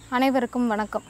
அனைவருக்கும் வணக்கம்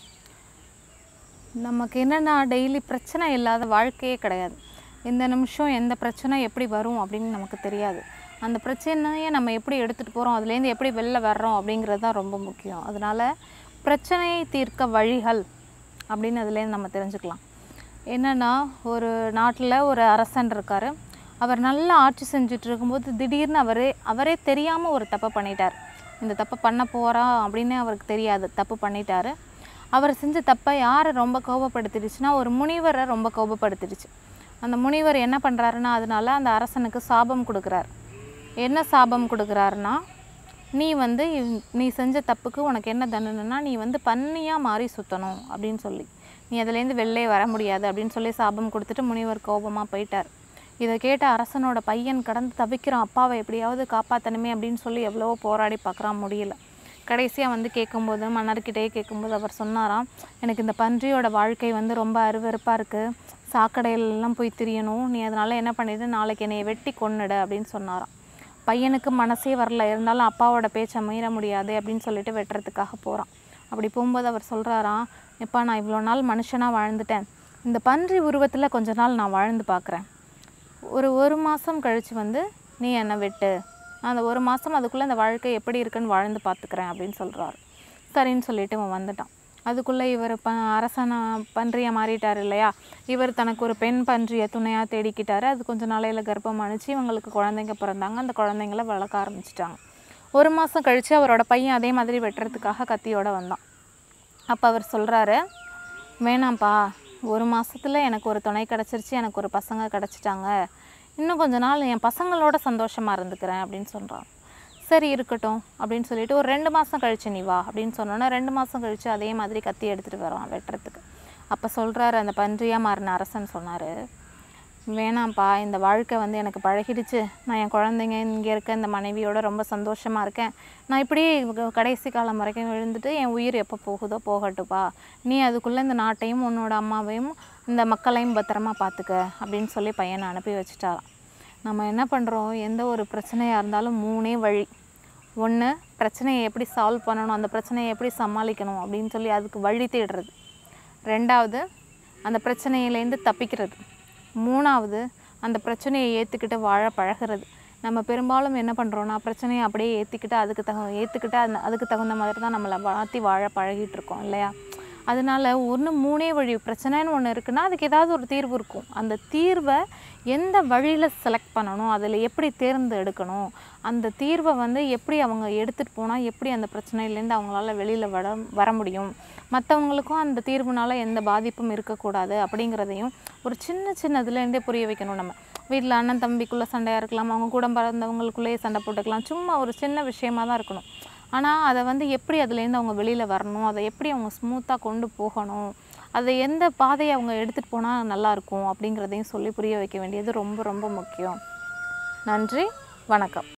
நமக்கு என்னென்னா டெய்லி பிரச்சனை இல்லாத வாழ்க்கையே கிடையாது இந்த நிமிஷம் எந்த பிரச்சனை எப்படி வரும் அப்படின்னு நமக்கு தெரியாது அந்த பிரச்சனையை நம்ம எப்படி எடுத்துகிட்டு போகிறோம் அதுலேருந்து எப்படி வெளில வர்றோம் அப்படிங்கிறது தான் ரொம்ப முக்கியம் அதனால் பிரச்சனையை தீர்க்க வழிகள் அப்படின்னு அதுலேருந்து நம்ம தெரிஞ்சுக்கலாம் என்னென்னா ஒரு நாட்டில் ஒரு அரசன் இருக்கார் அவர் நல்லா ஆட்சி செஞ்சுட்டு இருக்கும்போது திடீர்னு அவரே அவரே தெரியாமல் ஒரு தப்பை பண்ணிட்டார் இந்த தப்பை பண்ண போகிறா அப்படின்னு அவருக்கு தெரியாது தப்பு பண்ணிட்டாரு அவர் செஞ்ச தப்பை யாரை ரொம்ப கோபப்படுத்திடுச்சுன்னா ஒரு முனிவரை ரொம்ப கோபப்படுத்திடுச்சு அந்த முனிவர் என்ன பண்ணுறாருன்னா அதனால அந்த அரசனுக்கு சாபம் கொடுக்குறார் என்ன சாபம் கொடுக்குறாருன்னா நீ வந்து இவ்- நீ செஞ்ச தப்புக்கு உனக்கு என்ன தண்டனைனா நீ வந்து பன்னியாக மாறி சுற்றணும் அப்படின்னு சொல்லி நீ அதுலேருந்து வெளிலே வர முடியாது அப்படின்னு சொல்லி சாபம் கொடுத்துட்டு முனிவர் கோபமாக போயிட்டார் இதை கேட்ட அரசனோட பையன் கடந்து தவிக்கிறான் அப்பாவை எப்படியாவது காப்பாற்றணுமே அப்படின்னு சொல்லி எவ்வளவோ போராடி பார்க்குறான் முடியல கடைசியாக வந்து கேட்கும்போது மன்னர்கிட்டயே கேட்கும்போது அவர் சொன்னாராம் எனக்கு இந்த பன்றியோட வாழ்க்கை வந்து ரொம்ப அருவருப்பாக இருக்குது சாக்கடையிலெல்லாம் போய் திரியணும் நீ அதனால் என்ன பண்ணிடு நாளைக்கு என்னைய வெட்டி கொன்னுடு அப்படின்னு சொன்னாராம் பையனுக்கு மனசே வரல இருந்தாலும் அப்பாவோட பேச்சை மீற முடியாது அப்படின்னு சொல்லிட்டு வெட்டுறதுக்காக போகிறான் அப்படி போகும்போது அவர் சொல்கிறாராம் எப்பா நான் இவ்வளோ நாள் மனுஷனாக வாழ்ந்துட்டேன் இந்த பன்றி உருவத்தில் கொஞ்ச நாள் நான் வாழ்ந்து பார்க்குறேன் ஒரு ஒரு மாதம் கழித்து வந்து நீ என்னை வெட்டு நான் அந்த ஒரு மாதம் அதுக்குள்ளே அந்த வாழ்க்கை எப்படி இருக்குன்னு வாழ்ந்து பார்த்துக்கிறேன் அப்படின்னு சொல்கிறாரு சரின்னு சொல்லிட்டு இவன் வந்துட்டான் அதுக்குள்ளே இவர் ப அரசனை பன்றியாக மாறிட்டார் இல்லையா இவர் தனக்கு ஒரு பெண் பன்றியை துணையாக தேடிக்கிட்டாரு அது கொஞ்ச நாளையில் கர்ப்பம் அணிச்சு இவங்களுக்கு குழந்தைங்க பிறந்தாங்க அந்த குழந்தைங்கள வளர்க்க ஆரம்பிச்சிட்டாங்க ஒரு மாதம் கழித்து அவரோட பையன் அதே மாதிரி வெட்டுறதுக்காக கத்தியோட வந்தான் அப்போ அவர் சொல்கிறாரு வேணாம்ப்பா ஒரு மாசத்துல எனக்கு ஒரு துணை கிடச்சிருச்சு எனக்கு ஒரு பசங்க கிடச்சிட்டாங்க இன்னும் கொஞ்ச நாள் என் பசங்களோட சந்தோஷமாக இருந்துக்கிறேன் அப்படின்னு சொல்கிறான் சரி இருக்கட்டும் அப்படின்னு சொல்லிட்டு ஒரு ரெண்டு மாதம் கழிச்சு நீ வா அப்படின்னு சொன்னோன்னா ரெண்டு மாதம் கழிச்சு அதே மாதிரி கத்தி எடுத்துகிட்டு வரான் வெட்டுறதுக்கு அப்போ சொல்கிறாரு அந்த பன்றியாக மாறின அரசன் சொன்னார் வேணாம்ப்பா இந்த வாழ்க்கை வந்து எனக்கு பழகிடுச்சு நான் என் குழந்தைங்க இங்கே இருக்க இந்த மனைவியோட ரொம்ப சந்தோஷமாக இருக்கேன் நான் இப்படியே க- கடைசி காலம் வரைக்கும் விழுந்துட்டு என் உயிர் எப்போ போகுதோ போகட்டுப்பா நீ அதுக்குள்ளே இந்த நாட்டையும் உன்னோட அம்மாவையும் இந்த மக்களையும் பத்திரமா பார்த்துக்க அப்படின்னு சொல்லி பையனை அனுப்பி வச்சுட்டாராம் நம்ம என்ன பண்ணுறோம் எந்த ஒரு பிரச்சனையாக இருந்தாலும் மூணே வழி ஒன்று பிரச்சனையை எப்படி சால்வ் பண்ணணும் அந்த பிரச்சனையை எப்படி சமாளிக்கணும் அப்படின்னு சொல்லி அதுக்கு வழி தேடுறது ரெண்டாவது அந்த பிரச்சனையிலேருந்து தப்பிக்கிறது மூணாவது அந்த பிரச்சனையை ஏற்றுக்கிட்டு வாழ பழகிறது நம்ம பெரும்பாலும் என்ன பண்ணுறோன்னா பிரச்சனையை அப்படியே ஏற்றிக்கிட்டு அதுக்கு தகு ஏற்றுக்கிட்டு அந்த அதுக்கு தகுந்த மாதிரி தான் நம்மளை மாற்றி வாழ பழகிட்டு இருக்கோம் இல்லையா அதனால ஒன்று மூணே வழி பிரச்சனைன்னு ஒன்று இருக்குன்னா அதுக்கு ஏதாவது ஒரு தீர்வு இருக்கும் அந்த தீர்வை எந்த வழியில் செலக்ட் பண்ணணும் அதில் எப்படி தேர்ந்தெடுக்கணும் அந்த தீர்வை வந்து எப்படி அவங்க எடுத்துகிட்டு போனால் எப்படி அந்த பிரச்சனையிலேருந்து அவங்களால வெளியில் வர வர முடியும் மற்றவங்களுக்கும் அந்த தீர்வுனால எந்த பாதிப்பும் இருக்கக்கூடாது அப்படிங்கிறதையும் ஒரு சின்ன சின்னதுலேருந்தே புரிய வைக்கணும் நம்ம வீட்டில் அண்ணன் தம்பிக்குள்ளே சண்டையாக இருக்கலாம் அவங்க கூட பிறந்தவங்களுக்குள்ளேயே சண்டை போட்டுக்கலாம் சும்மா ஒரு சின்ன விஷயமா தான் இருக்கணும் ஆனால் அதை வந்து எப்படி அதுலேருந்து அவங்க வெளியில் வரணும் அதை எப்படி அவங்க ஸ்மூத்தாக கொண்டு போகணும் அதை எந்த பாதையை அவங்க எடுத்துகிட்டு போனால் நல்லாயிருக்கும் அப்படிங்கிறதையும் சொல்லி புரிய வைக்க வேண்டியது ரொம்ப ரொம்ப முக்கியம் நன்றி வணக்கம்